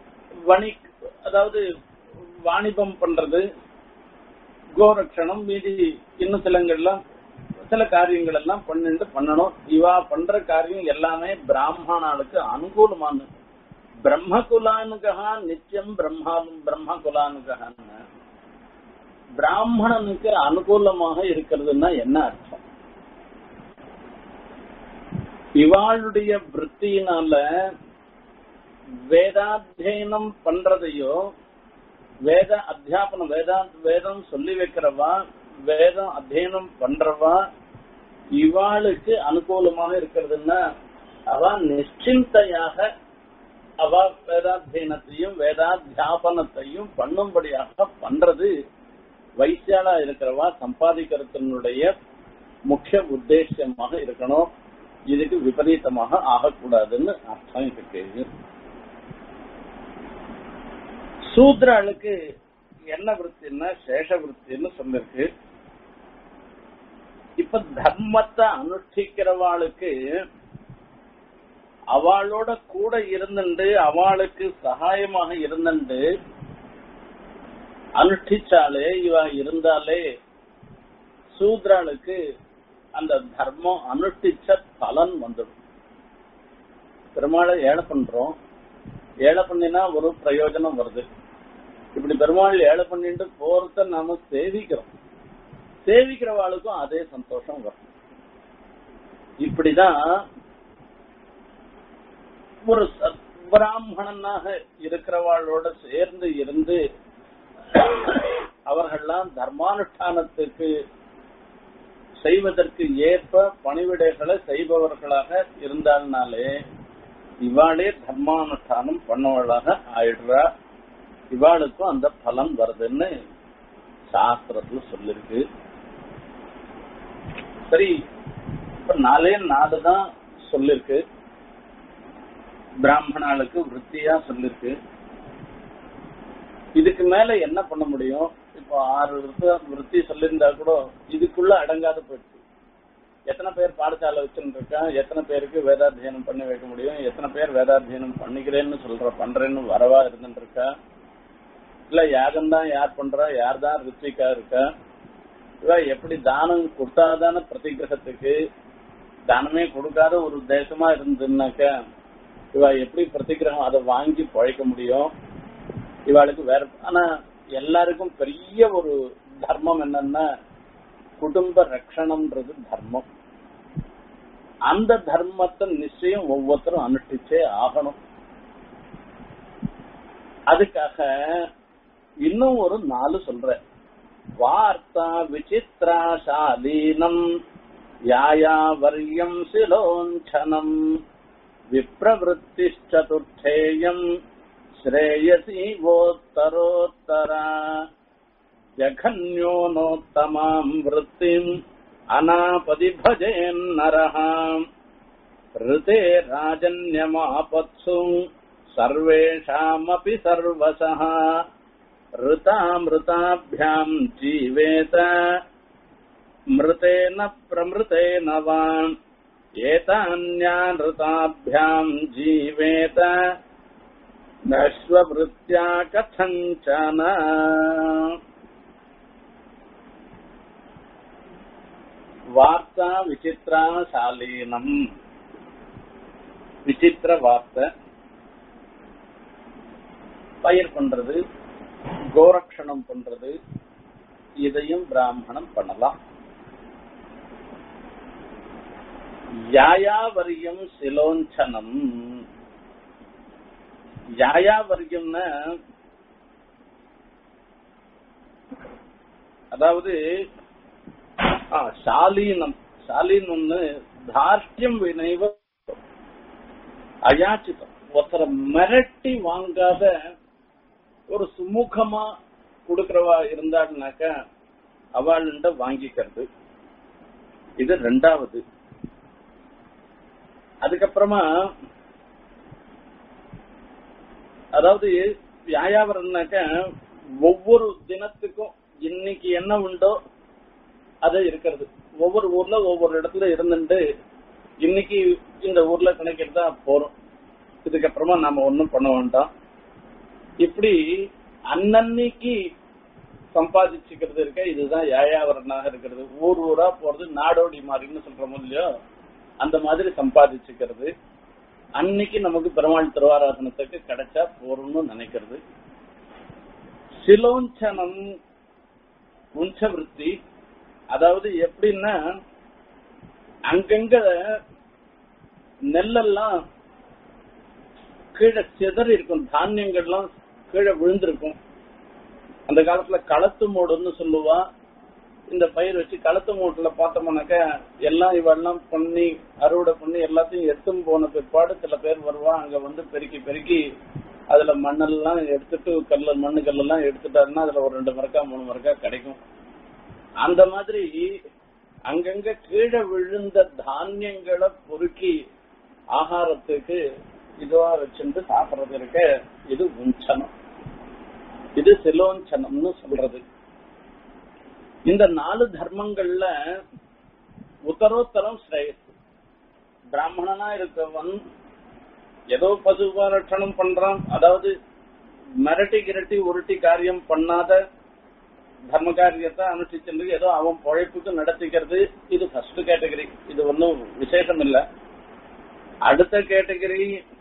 வணி அதாவது வாணிபம் பண்றது கோரக்ஷணம் மீதி இன்னும் சிலங்கள்லாம் சில காரியங்கள் எல்லாம் பண்ணிட்டு பண்ணணும் இவா பண்ற காரியம் எல்லாமே பிராமணாளுக்கு அனுகூலமானது பிரம்மகுலானுகா நித்தியம் பிரம்மா பிரம்மகுலானுகான்னு பிராமணனுக்கு அனுகூலமாக இருக்கிறதுன்னா என்ன அர்த்தம் இவாளுடைய விற்த்தியினால வேதாத்தியனம் பண்றதையோ வேத அத்தியாபனம் வேதா வேதம் சொல்லி வைக்கிறவா வேதம் அத்தியனம் பண்றவா இவாளுக்கு அனுகூலமாக இருக்கிறதுன்னா அவ நிশ্চিந்தையாக அவ வேதாத்தியனத்தையும் வேதாத்தியாபனத்தையும் பண்ணும்படியாக பண்றது வைசியாலா இருக்கிறவா சம்பாதிக்கிறதுனுடைய முக்கிய உத்தேசமாக இருக்கணும் இதுக்கு விபரீதமாக ஆகக்கூடாதுன்னு அர்த்தம் இருக்கு சூத்ராளுக்கு என்ன விற்த்தின்னா சேஷ விற்த்தின்னு சொல்லிருக்கு இப்ப தர்மத்தை அனுஷ்டிக்கிறவாளுக்கு அவளோட கூட இருந்துண்டு அவளுக்கு சகாயமாக இருந்துண்டு அனுஷ்டிச்சாலே இவ இருந்தாலே சூத்ராளுக்கு அந்த தர்மம் அனுஷ்டிச்ச பலன் வந்துடும் பெருமாளை ஏழை பண்றோம் ஏழை பண்ணினா ஒரு பிரயோஜனம் வருது இப்படி பெருமாள் ஏழை பண்ணிட்டு போறத நாம சேவிக்கிறோம் சேவிக்கிறவாளுக்கும் அதே சந்தோஷம் வரும் இப்படிதான் ஒரு ச- பிராமணனாக இருக்கிறவாளோட சேர்ந்து இருந்து அவர்கள்லாம் தர்மானுஷ்டானத்துக்கு செய்வதற்கு ஏற்ப பணிவிடைகளை செய்பவர்களாக இருந்தால்னாலே இவாளே தர்மானுஷ்டானம் பண்ணவளாக ஆயிடுறா இவாளுக்கும் அந்த பலன் வருதுன்னு சாஸ்திரத்துல சொல்லிருக்கு சரி இப்ப நாலே நாலு தான் சொல்லிருக்கு பிராமணாளுக்கு விற்த்தியா சொல்லிருக்கு இதுக்கு மேல என்ன பண்ண முடியும் இப்போ ஆறு விருத்த விருத்தி சொல்லியிருந்தா கூட இதுக்குள்ள அடங்காத போயிடுச்சு எத்தனை பேர் பாடசாலை வச்சுட்டு இருக்கா எத்தனை பேருக்கு வேதாத்தியனம் பண்ணி வைக்க முடியும் எத்தனை பேர் வேதாத்தியனம் பண்ணிக்கிறேன்னு சொல்ற பண்றேன்னு வரவா இருந்துட்டு இருக்கா இல்ல யாகம் தான் யார் பண்றா யார் தான் ரித்விகா இருக்கா இவ எப்படி தானம் கொடுத்தாதான பிரதிகிரகத்துக்கு தானமே கொடுக்காத ஒரு தேசமா இருந்துன்னாக்கா இவ எப்படி பிரதிகிரகம் அதை வாங்கி பழைக்க முடியும் இவாளுக்கு வேற ஆனா எல்லாருக்கும் பெரிய ஒரு தர்மம் என்னன்னா குடும்ப ரட்சணம்ன்றது தர்மம் அந்த தர்மத்தை நிச்சயம் ஒவ்வொருத்தரும் அனுஷ்டிச்சே ஆகணும் அதுக்காக இன்னும் ஒரு நாலு சொல்றேன் வார்த்தா விசித்ரா சாலீனம் யாயாவர்யம் சிலோஞ்சனம் விப்ரவருத்திச்சதுர்த்தேயம் श्रेयसीवोत्तरोत्तरा जघन्योनोत्तमाम् वृत्तिम् अनापदि भजेन्नरः ऋते राजन्यमापत्सु सर्वेषामपि सर्वशः ऋतामृताभ्याम् जीवेत मृतेन प्रमृतेन वा एतान्यानृताभ्याम् जीवेत नश्ववृत्त्या कथञ्चन வார்த்தா விசித்ரா சாலீனம் விசித்திர வார்த்தை பயிர் பண்றது கோரக்ஷணம் பண்றது இதையும் பிராமணம் பண்ணலாம் யாயாவரியம் சிலோஞ்சனம் யாயாவர்யம்னா அதாவது ஆ, சாலீனம் சாலீனம்னு தார்ஷ்டியம் வினைவ அயாச்சிதம் ஒருத்தரை மிரட்டி வாங்காத ஒரு சுமூகமா கொடுக்கறவா இருந்தாருனாக்க அவள்கிட்ட வாங்கிக்கிறது இது ரெண்டாவது அதுக்கப்புறமா அதாவது வியாயாவரம்னாக்க ஒவ்வொரு தினத்துக்கும் இன்னைக்கு என்ன உண்டோ அது இருக்கிறது ஒவ்வொரு ஊர்ல ஒவ்வொரு இடத்துல இருந்துட்டு இன்னைக்கு இந்த ஊர்ல கிடைக்கிறதா போறோம் இதுக்கப்புறமா நாம ஒண்ணும் பண்ண வேண்டாம் இப்படி அன்னன்னைக்கு சம்பாதிச்சுக்கிறது இருக்க இதுதான் ஏயாவரனாக இருக்கிறது ஊர் ஊரா போறது நாடோடி மாதிரின்னு சொல்றோம் இல்லையோ அந்த மாதிரி சம்பாதிச்சுக்கிறது அன்னைக்கு நமக்கு பெருமாள் திருவாராதனத்துக்கு கிடைச்சா போறோம்னு நினைக்கிறது சிலோஞ்சனம் உஞ்சவிருத்தி அதாவது எப்படின்னா அங்கங்க நெல்லெல்லாம் கீழே சிதறி இருக்கும் தானியங்கள்லாம் கீழே விழுந்திருக்கும் அந்த காலத்துல களத்து மூடுன்னு சொல்லுவா இந்த பயிர் வச்சு களத்து மூட்டுல பார்த்தோம்னாக்க எல்லாம் இவெல்லாம் பண்ணி அறுவடை பண்ணி எல்லாத்தையும் எடுத்தும் போன பிற்பாடு சில பேர் வருவா அங்க வந்து பெருக்கி பெருக்கி அதுல மண்ணெல்லாம் எடுத்துட்டு கல்லு மண்ணு கல்லெல்லாம் எடுத்துட்டாருன்னா அதுல ஒரு ரெண்டு மரக்கா மூணு மரக்கா கிடைக்கும் அந்த மாதிரி அங்கங்க கீழே விழுந்த தானியங்களை பொறுக்கி ஆகாரத்துக்கு இதுவா வச்சுட்டு சாப்பிடுறது இருக்க இது உஞ்சனம் இது சிலோஞ்சனம்னு சொல்றது இந்த நாலு தர்மங்கள்ல உத்தரோத்தரம் ஸ்ரேயஸ் பிராமணனா இருக்கவன் ஏதோ பசுபா ரட்சணம் பண்றான் அதாவது மிரட்டி கிரட்டி உருட்டி காரியம் பண்ணாத தர்ம காரியத்தை அனுஷ்டிச்சு ஏதோ அவன் பொழைப்புக்கு நடத்திக்கிறது இது ஃபர்ஸ்ட் கேட்டகரி இது ஒன்றும் விசேஷம் இல்ல அடுத்த கேட்டகரி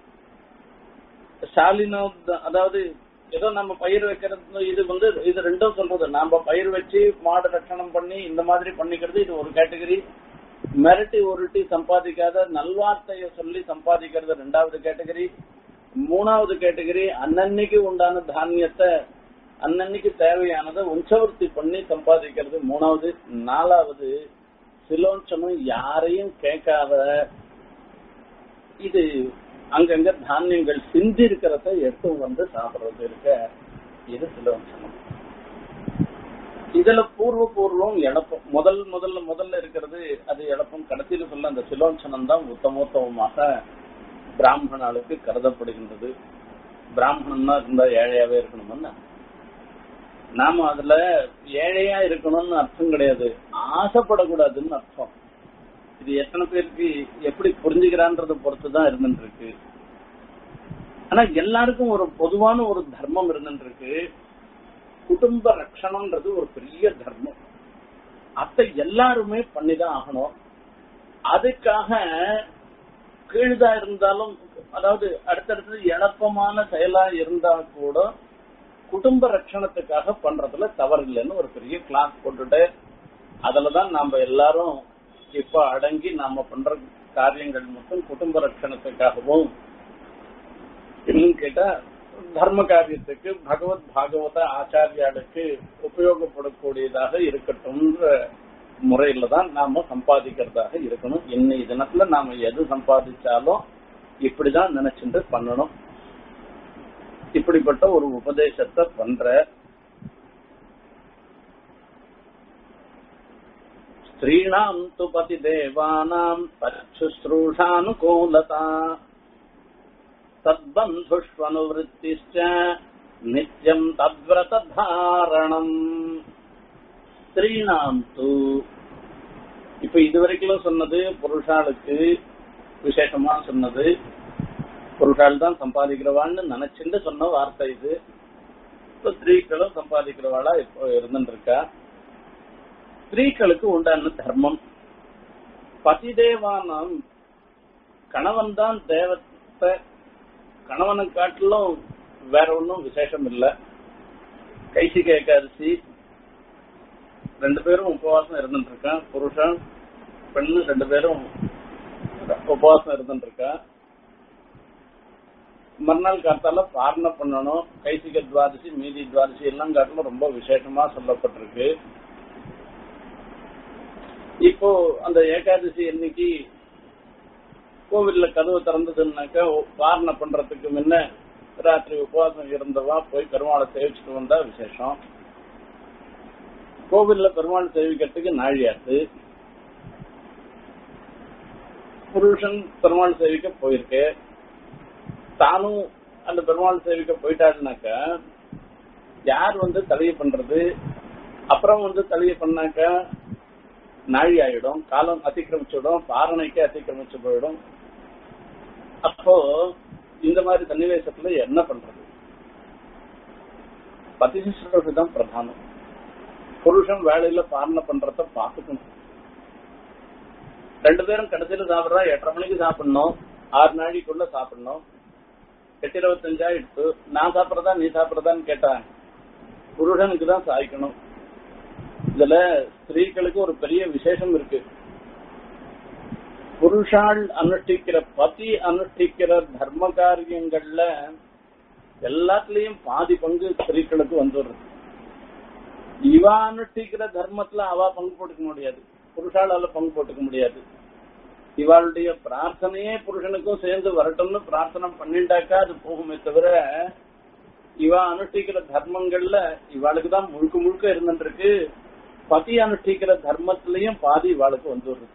ஷாலினோ அதாவது ஏதோ நம்ம பயிர் வைக்கிறது இது வந்து இது ரெண்டும் சொல்றது நாம பயிர் வச்சு மாடு ரட்சணம் பண்ணி இந்த மாதிரி பண்ணிக்கிறது இது ஒரு கேட்டகரி மிரட்டி உருட்டி சம்பாதிக்காத நல்வார்த்தைய சொல்லி சம்பாதிக்கிறது ரெண்டாவது கேட்டகரி மூணாவது கேட்டகரி அன்னன்னைக்கு உண்டான தானியத்தை அன்னன்னைக்கு தேவையானதை உஞ்சவர்த்தி பண்ணி சம்பாதிக்கிறது மூணாவது நாலாவது சிலோஞ்சமும் யாரையும் கேட்காத இது அங்கங்க தானியங்கள் சிந்தி இருக்கிறத எடுத்து வந்து சாப்பிடுறது இருக்க இது சிலோஞ்சனம் இதுல பூர்வ பூர்வம் இழப்பம் முதல் முதல்ல முதல்ல இருக்கிறது அது இழப்பம் கடைசியில சொல்ல அந்த சிலோஞ்சனம் தான் உத்தமோத்தமமாக பிராமணனுக்கு கருதப்படுகின்றது பிராமணன்னா இருந்தா ஏழையாவே இருக்கணும்னா நாம அதுல ஏழையா இருக்கணும்னு அர்த்தம் கிடையாது ஆசைப்படக்கூடாதுன்னு அர்த்தம் இது எத்தனை பேருக்கு எப்படி புரிஞ்சுக்கிறான்றத பொறுத்துதான் இருந்துட்டு இருக்கு ஆனா எல்லாருக்கும் ஒரு பொதுவான ஒரு தர்மம் இருந்துட்டு இருக்கு குடும்ப ரட்சணம்ன்றது ஒரு பெரிய தர்மம் அத்தை எல்லாருமே பண்ணிதான் ஆகணும் அதுக்காக கீழ்தா இருந்தாலும் அதாவது அடுத்தடுத்து எளப்பமான செயலா இருந்தா கூட குடும்ப ரட்சணத்துக்காக பண்றதுல தவறு இல்லைன்னு ஒரு பெரிய கிளாஸ் போட்டுட்டு அதுலதான் நாம எல்லாரும் இப்ப அடங்கி நாம பண்ற காரியங்கள் மட்டும் குடும்ப ரட்சணத்துக்காகவும் இன்னும் கேட்டா தர்ம காரியத்துக்கு பகவத் பாகவத ஆச்சாரியாளுக்கு உபயோகப்படக்கூடியதாக இருக்கட்டும்ன்ற முறையில தான் நாம சம்பாதிக்கிறதாக இருக்கணும் இன்னைய தினத்துல நாம எது சம்பாதிச்சாலும் இப்படிதான் நினைச்சுட்டு பண்ணணும் இப்படிப்பட்ட ஒரு உபதேசத்தை பண்ற ஸ்திரீணாம் து பதி தேவானாம் தச்சுஸ்ரூஷானுகூலதா தத்பந்துஷ்வனுவృత్తిశ్చ நித்யம் தத்விரத தாரணம் ஸ்திரீணாம் து இப்ப இதுவரைக்கும் சொன்னது புருஷாளுக்கு விசேஷமா சொன்னது பொருட்கள் தான் சம்பாதிக்கிறவான்னு நினைச்சுட்டு சொன்ன வார்த்தை இது இப்ப ஸ்திரீக்களும் சம்பாதிக்கிறவாளா இப்போ இருந்துட்டு இருக்கா ஸ்திரீக்களுக்கு உண்டான தர்மம் பதிதேவானம் கணவன் தான் தேவத்தை கணவனை காட்டிலும் வேற ஒன்றும் விசேஷம் இல்லை கைசிக ஏகாதசி ரெண்டு பேரும் உபவாசம் இருந்துட்டு இருக்கான் புருஷன் பெண்ணு ரெண்டு பேரும் உபவாசம் இருந்துட்டு இருக்கா மறுநாள் காத்தால பாரண பண்ணணும் கைசிக துவாதசி மீதி துவாதசி எல்லாம் காட்டிலும் ரொம்ப விசேஷமா சொல்லப்பட்டிருக்கு இப்போ அந்த ஏகாதசி அன்னைக்கு கோவில்ல கதவு திறந்ததுன்னாக்கா பாரண பண்றதுக்கு முன்ன ராத்திரி உபவாசம் இருந்தவா போய் பெருமாளை சேவிச்சுட்டு வந்தா விசேஷம் கோவில்ல பெருமாள் சேவிக்கிறதுக்கு நாழியாத்து புருஷன் பெருமாள் சேவிக்க போயிருக்கு தானும் அந்த பெருமாள் சேவிக்க போயிட்டாருனாக்கா யார் வந்து தலையை பண்றது அப்புறம் வந்து தலையை பண்ணாக்கா நாழி ஆயிடும் காலம் அத்திக்கிரமிச்சுடும் பாரணைக்கு அத்திக்கிரமிச்சு போயிடும் அப்போ இந்த மாதிரி சன்னிவேசத்துல என்ன பண்றது பதி சுஷ்ரூஷ தான் பிரதானம் புருஷன் வேலையில பாரண பண்றத பாத்துக்கணும் ரெண்டு பேரும் கடைசியில சாப்பிடுறா எட்டரை மணிக்கு சாப்பிடணும் ஆறு நாளைக்குள்ள சாப்பிடணும் எட்டு இருபத்தஞ்சா எடுத்து நான் சாப்பிடறதா நீ சாப்பிடறதான்னு கேட்டா புருஷனுக்கு தான் சாய்க்கணும் இதுல ஸ்திரீகளுக்கு ஒரு பெரிய விசேஷம் இருக்கு புருஷால் அனுஷ்டிக்கிற பதி அனுஷ்டிக்கிற தர்ம காரியங்கள்ல எல்லாத்துலயும் பாதி பங்கு ஸ்திரீகளுக்கு வந்துடுறது இவ அனுஷ்டிக்கிற தர்மத்துல அவ பங்கு போட்டுக்க முடியாது புருஷாலால பங்கு போட்டுக்க முடியாது இவாளுடைய பிரார்த்தனையே புருஷனுக்கும் சேர்ந்து வரட்டும்னு பிரார்த்தனை பண்ணிண்டாக்கா அது போகுமே தவிர இவ அனுஷ்டிக்கிற தர்மங்கள்ல இவாளுக்கு தான் முழுக்க முழுக்க இருந்துருக்கு பதி அனுஷ்டிக்கிற தர்மத்திலையும் பாதி இவாளுக்கு வந்துடுறது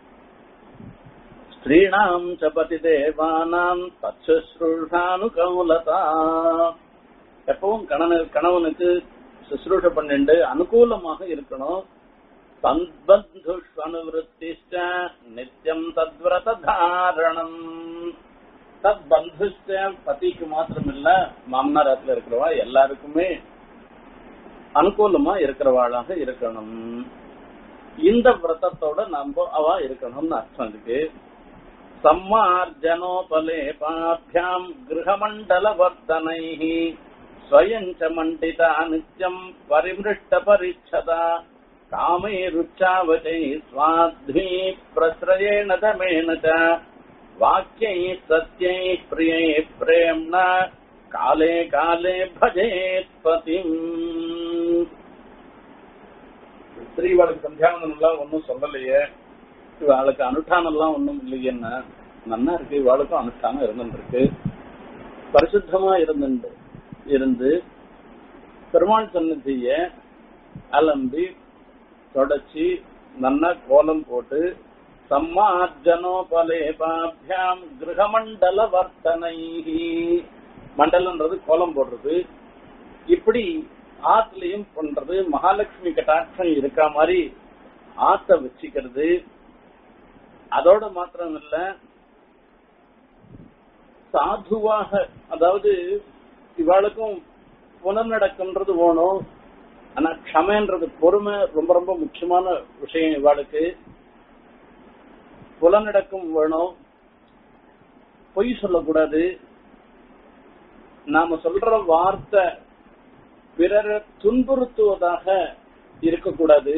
ஸ்திரீணாம் ச பதி தேவானாம் தச்சுஸ்ரூஷானுகூலதா எப்பவும் கணவன் கணவனுக்கு சுশ্রூஷ பண்ணிண்டு அனுகூலமாக இருக்கணும் தத்பந்துஷ்வனுவருத்திஷ்ட நித்தியம் தத்விரத தாரணம் தத்பந்துஷ்ட பதிக்கு மாத்திரமில்ல மாமனாரத்துல இருக்கிறவா எல்லாருக்குமே அனுகூலமா இருக்கிறவாளாக இருக்கணும் இந்த விரதத்தோட நம்ம அவ இருக்கணும்னு அர்த்தம் இருக்கு சம்மார்ஜனோபலேபாபியாம் கிரகமண்டல வர்த்தனை ஸ்வயஞ்ச மண்டிதா நித்யம் பரிமிருஷ்ட பரிச்சதா कामैरुच्चावचै स्वाध्वी प्रश्रयेण दमेन च वाक्यैः सत्यैः प्रियैः प्रेम्णा काले काले भजेत् पतिम् ஸ்ரீவாளுக்கு சந்தியாவந்தனம் எல்லாம் ஒன்னும் சொல்லலையே இவாளுக்கு அனுஷ்டானம் எல்லாம் ஒன்னும் இல்லையேன்னா நன்னா இருக்கு இவாளுக்கும் அனுஷ்டானம் இருந்துருக்கு பரிசுத்தமா இருந்து இருந்து பெருமாள் சன்னதிய அலம்பி தொடச்சி நல்லா கோலம் போட்டு சம்மார்ஜனோபலேபாபியாம் கிரகமண்டல வர்த்தனை மண்டலன்றது கோலம் போடுறது இப்படி ஆத்துலயும் பண்றது மகாலட்சுமி கட்டாட்சம் இருக்கா மாதிரி ஆத்த வச்சுக்கிறது அதோட மாத்திரம் இல்ல சாதுவாக அதாவது இவாளுக்கும் புனர்நடக்கம்ன்றது வேணும் ஆனா க்ஷமைன்றது பொறுமை ரொம்ப ரொம்ப முக்கியமான விஷயம் இவாளுக்கு புலநடக்கம் வேணும் பொய் சொல்லக்கூடாது நாம சொல்ற வார்த்தை பிறரை துன்புறுத்துவதாக இருக்கக்கூடாது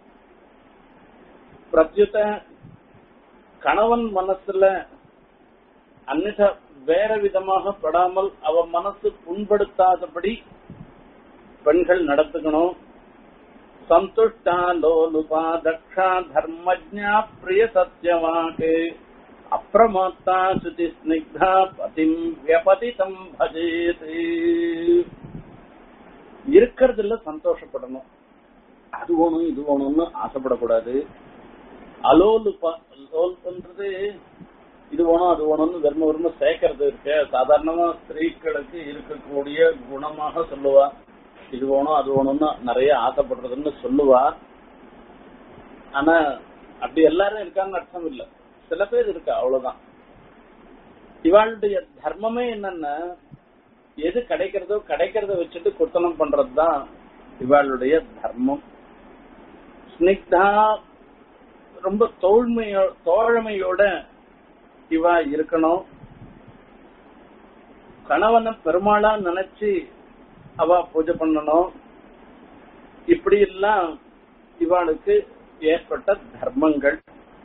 பிரத்யுத கணவன் மனசுல அன்னிட வேற விதமாக படாமல் அவ மனசு புண்படுத்தாதபடி பெண்கள் நடத்துக்கணும் சந்துஷ்டா லோலுபா தக்ஷா தர்மஜா பிரிய சத்தியவாக்கு அப்பிரமாத்தா சுதி ஸ்னிக்தா பதிம் வியபதிதம் பஜேது இருக்கிறதுல சந்தோஷப்படணும் அது வேணும் இது வேணும்னு ஆசைப்படக்கூடாது அலோலுபா லோல்பன்றது இது வேணும் அது வேணும்னு வெறும வெறும சேர்க்கறது இருக்கு சாதாரணமா ஸ்திரீகளுக்கு இருக்கக்கூடிய குணமாக சொல்லுவா இது வேணும் அது வேணும்னு நிறைய ஆசைப்படுறதுன்னு சொல்லுவா ஆனா அப்படி எல்லாரும் இருக்காங்க அர்த்தம் இல்ல சில பேர் இருக்கா அவ்வளவுதான் இவாளுடைய தர்மமே என்னன்னா எது கிடைக்கிறதோ கிடைக்கிறத வச்சுட்டு குத்தனம் பண்றதுதான் இவாளுடைய தர்மம் ஸ்னிக்தா ரொம்ப தோழ்மையோ தோழமையோட இவா இருக்கணும் கணவனை பெருமாளா நினைச்சு அவ பூஜை பண்ணணும் இப்படி எல்லாம் இவாளுக்கு ஏற்பட்ட தர்மங்கள்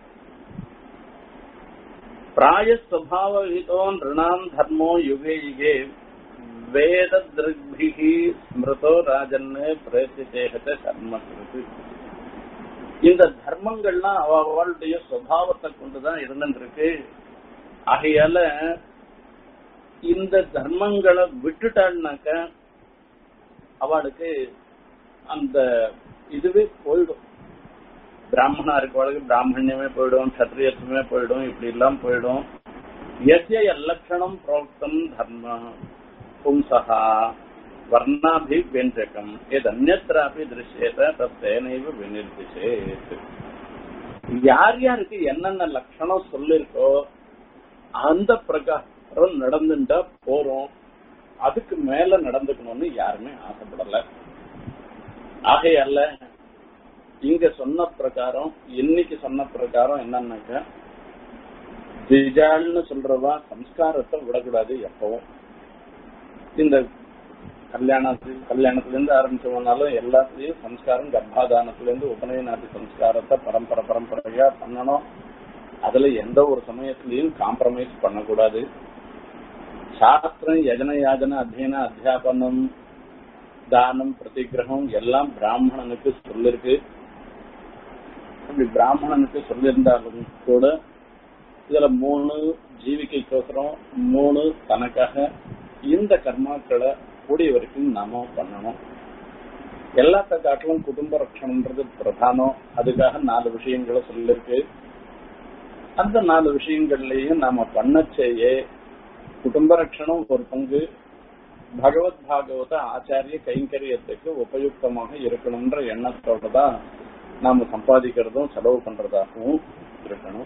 பிராய சுவாவகிதோ நிருணாம் தர்மோ யுகே யுகே வேத திருக்பிகி ஸ்மிருதோ ராஜன்னு பிரேசித்தேகத்தை கர்மக்கிறது இந்த தர்மங்கள்லாம் அவ அவளுடைய சுவாவத்தை கொண்டுதான் இருந்துருக்கு ஆகையால இந்த தர்மங்களை விட்டுட்டாள்னாக்க அவளுக்கு அந்த இதுவே போயிடும் பிராமணா இருக்கவளுக்கு பிராமணியமே போயிடும் சத்திரியத்துவமே போயிடும் இப்படி எல்லாம் போயிடும் எஸ்ய லட்சணம் புரோக்தம் தர்ம பும்சகா வர்ணாபி வியஞ்சகம் எது அந்நத்திராபி திருஷ்யேத தத்தேனைவ விநிர்திசேத் யார் யாருக்கு என்னென்ன லட்சணம் சொல்லிருக்கோ அந்த பிரகாரம் நடந்துட்டா போறோம் அதுக்கு மேல நடந்துக்கணும்னு யாருமே ஆசைப்படல ஆகையால இங்க சொன்ன பிரகாரம் இன்னைக்கு சொன்ன பிரகாரம் என்னன்னாக்க திஜால்னு சொல்றவா சம்ஸ்காரத்தை விடக்கூடாது எப்பவும் இந்த கல்யாணத்து கல்யாணத்துல இருந்து ஆரம்பிச்சோம்னாலும் எல்லாத்துலயும் சம்ஸ்காரம் கர்ப்பாதானத்துல இருந்து உபநயநாதி சம்ஸ்காரத்தை பரம்பரை பரம்பரையா பண்ணணும் அதுல எந்த ஒரு சமயத்திலையும் காம்ப்ரமைஸ் பண்ணக்கூடாது சாஸ்திரம் யஜன யாஜன அத்தியன அத்தியாபனம் தானம் பிரதிகிரகம் எல்லாம் பிராமணனுக்கு சொல்லிருக்கு அப்படி பிராமணனுக்கு சொல்லியிருந்தாலும் கூட இதுல மூணு ஜீவிக்கைக்கோசரம் மூணு தனக்காக இந்த கர்மாக்களை கூடிய வரைக்கும் நாம பண்ணணும் எல்லாத்த காட்டிலும் குடும்ப ரட்சணம்ன்றது பிரதானம் அதுக்காக நாலு விஷயங்களை சொல்லிருக்கு அந்த நாலு விஷயங்கள்லயும் நாம பண்ண செய்ய குடும்ப ரட்சணம் ஒரு பங்கு பகவத் பாகவத ஆச்சாரிய கைங்கரியத்துக்கு உபயுக்தமாக இருக்கணும்ன்ற எண்ணத்தோட தான் நாம சம்பாதிக்கிறதும் செலவு பண்றதாகவும் இருக்கணும்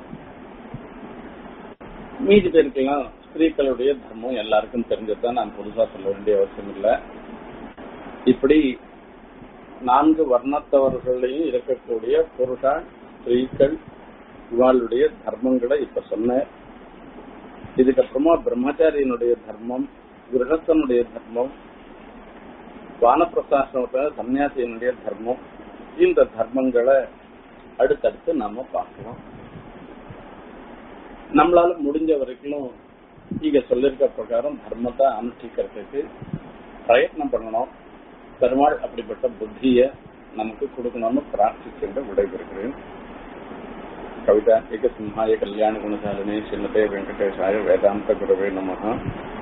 மீதி பேருக்கெல்லாம் ஸ்திரீக்களுடைய தர்மம் எல்லாருக்கும் தெரிஞ்சதுதான் நான் புதுசா சொல்ல வேண்டிய அவசியம் இல்லை இப்படி நான்கு வர்ணத்தவர்களையும் இருக்கக்கூடிய புருஷா ஸ்திரீக்கள் இவாளுடைய தர்மங்களை இப்ப சொன்னேன் இதுக்கப்புறமா பிரம்மச்சாரியனுடைய தர்மம் கிரகத்தனுடைய தர்மம் வானப்பிரசாசனோட சன்னியாசியனுடைய தர்மம் இந்த தர்மங்களை அடுத்தடுத்து நாம பார்க்கலாம் நம்மளால முடிஞ்ச வரைக்கும் இங்க சொல்லிருக்க பிரகாரம் தர்மத்தை அனுஷ்டிக்கிறதுக்கு பிரயத்னம் பண்ணணும் பெருமாள் அப்படிப்பட்ட புத்திய நமக்கு கொடுக்கணும்னு பிரார்த்திச்சுட்டு விடைபெறுகிறேன் கவிதா ஏக சிம்ஹாய கல்யாண குணசாலினே சின்னதே வெங்கடேஷாய வேதாந்த குருவே நமக